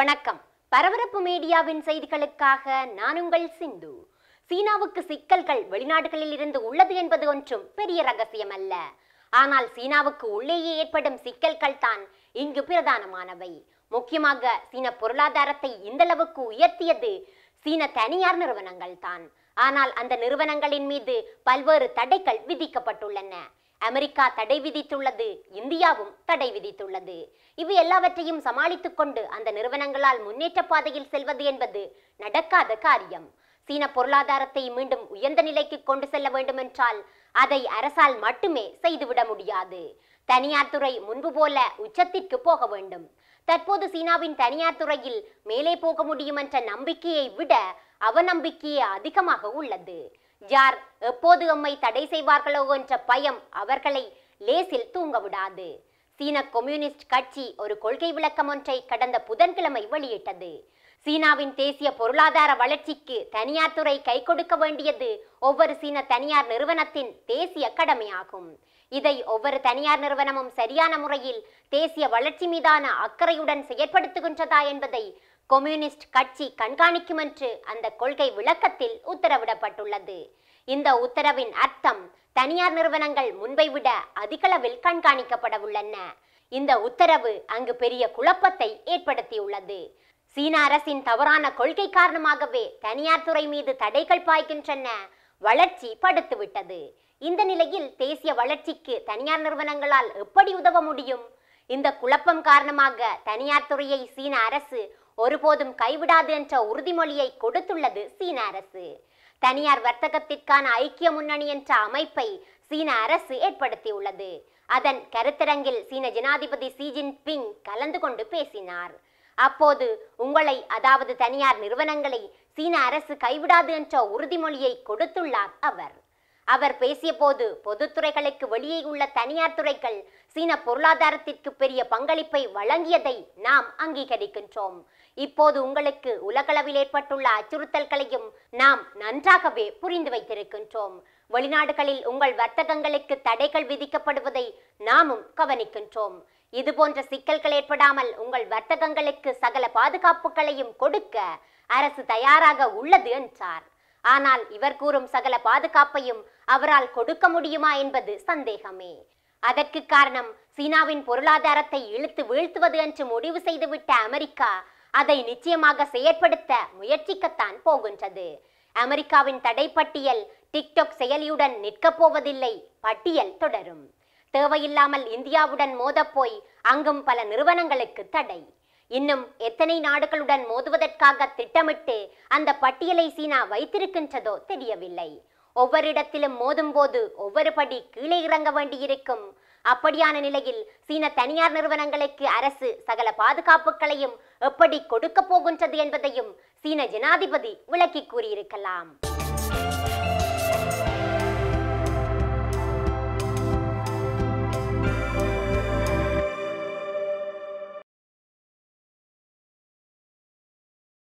வணக்கம் பரபரப்பு மீடியாவின் செய்திகளுக்காக நான் உங்கள் சிந்து சீனாவுக்கு சிக்கல்கள் வெளிநாடுகளில் இருந்து உள்ளது என்பது ஒன்றும் பெரிய ரகசியம் அல்ல ஆனால் சீனாவுக்கு உள்ளேயே ஏற்படும் சிக்கல்கள் தான் இங்கு பிரதானமானவை முக்கியமாக சீன பொருளாதாரத்தை இந்தளவுக்கு உயர்த்தியது சீன தனியார் நிறுவனங்கள் தான் ஆனால் அந்த நிறுவனங்களின் மீது பல்வேறு தடைகள் விதிக்கப்பட்டுள்ளன அமெரிக்கா தடை விதித்துள்ளது இந்தியாவும் தடை விதித்துள்ளது இவை எல்லாவற்றையும் சமாளித்துக் கொண்டு அந்த நிறுவனங்களால் முன்னேற்ற பாதையில் செல்வது என்பது நடக்காத காரியம் சீன பொருளாதாரத்தை மீண்டும் உயர்ந்த நிலைக்கு கொண்டு செல்ல வேண்டுமென்றால் அதை அரசால் மட்டுமே செய்துவிட முடியாது தனியார் துறை முன்பு போல உச்சத்திற்கு போக வேண்டும் தற்போது சீனாவின் தனியார் துறையில் மேலே போக முடியும் என்ற நம்பிக்கையை விட அவநம்பிக்கையே அதிகமாக உள்ளது யார் எப்போது எம்மை தடை செய்வார்களோ என்ற பயம் அவர்களை லேசில் தூங்க விடாது சீன கம்யூனிஸ்ட் கட்சி ஒரு கொள்கை விளக்கம் ஒன்றை கடந்த புதன்கிழமை வெளியிட்டது சீனாவின் தேசிய பொருளாதார வளர்ச்சிக்கு தனியார் துறை கை கொடுக்க வேண்டியது ஒவ்வொரு சீன தனியார் நிறுவனத்தின் தேசிய கடமையாகும் இதை ஒவ்வொரு தனியார் நிறுவனமும் சரியான முறையில் தேசிய வளர்ச்சி மீதான அக்கறையுடன் செயற்படுத்துகின்றதா என்பதை கம்யூனிஸ்ட் கட்சி கண்காணிக்கும் என்று அந்த கொள்கை விளக்கத்தில் உத்தரவிடப்பட்டுள்ளது இந்த உத்தரவின் அர்த்தம் தனியார் நிறுவனங்கள் முன்பை விட அதிகளவில் கண்காணிக்கப்பட உள்ளன இந்த உத்தரவு அங்கு பெரிய குழப்பத்தை ஏற்படுத்தியுள்ளது சீன அரசின் தவறான கொள்கை காரணமாகவே தனியார் துறை மீது தடைகள் பாய்கின்றன வளர்ச்சி படுத்துவிட்டது இந்த நிலையில் தேசிய வளர்ச்சிக்கு தனியார் நிறுவனங்களால் எப்படி உதவ முடியும் இந்த குழப்பம் காரணமாக தனியார் துறையை சீன அரசு ஒருபோதும் கைவிடாது என்ற உறுதிமொழியை கொடுத்துள்ளது சீன அரசு தனியார் வர்த்தகத்திற்கான ஐக்கிய முன்னணி என்ற அமைப்பை சீன அரசு ஏற்படுத்தியுள்ளது அதன் கருத்தரங்கில் சீன ஜனாதிபதி ஷி ஜின்பிங் கலந்து கொண்டு பேசினார் அப்போது உங்களை அதாவது தனியார் நிறுவனங்களை சீன அரசு கைவிடாது என்ற உறுதிமொழியை கொடுத்துள்ளார் அவர் அவர் பேசியபோது பொதுத்துறைகளுக்கு வெளியே உள்ள தனியார் துறைகள் சீன பொருளாதாரத்திற்கு பெரிய பங்களிப்பை வழங்கியதை நாம் அங்கீகரிக்கின்றோம் இப்போது உங்களுக்கு உலகளவில் ஏற்பட்டுள்ள அச்சுறுத்தல்களையும் நாம் நன்றாகவே புரிந்து வைத்திருக்கின்றோம் வெளிநாடுகளில் உங்கள் வர்த்தகங்களுக்கு தடைகள் விதிக்கப்படுவதை நாமும் கவனிக்கின்றோம் இது போன்ற சிக்கல்கள் ஏற்படாமல் உங்கள் வர்த்தகங்களுக்கு சகல பாதுகாப்புகளையும் கொடுக்க அரசு தயாராக உள்ளது என்றார் ஆனால் இவர் கூறும் சகல பாதுகாப்பையும் அவரால் கொடுக்க முடியுமா என்பது சந்தேகமே அதற்கு காரணம் சீனாவின் பொருளாதாரத்தை இழுத்து வீழ்த்துவது என்று முடிவு செய்துவிட்ட அமெரிக்கா அதை நிச்சயமாக செயற்படுத்த முயற்சிக்கத்தான் போகின்றது அமெரிக்காவின் தடைப்பட்டியல் டிக்டாக் செயலியுடன் நிற்கப் போவதில்லை பட்டியல் தொடரும் தேவையில்லாமல் இந்தியாவுடன் மோதப்போய் அங்கும் பல நிறுவனங்களுக்கு தடை இன்னும் எத்தனை நாடுகளுடன் மோதுவதற்காக திட்டமிட்டு அந்த பட்டியலை சீனா வைத்திருக்கின்றதோ தெரியவில்லை ஒவ்வொரு இடத்திலும் மோதும் போது ஒவ்வொரு படி கீழே இறங்க வேண்டியிருக்கும் அப்படியான நிலையில் சீன தனியார் நிறுவனங்களுக்கு அரசு சகல பாதுகாப்புகளையும் எப்படி கொடுக்க போகின்றது என்பதையும் சீன ஜனாதிபதி விளக்கி கூறியிருக்கலாம்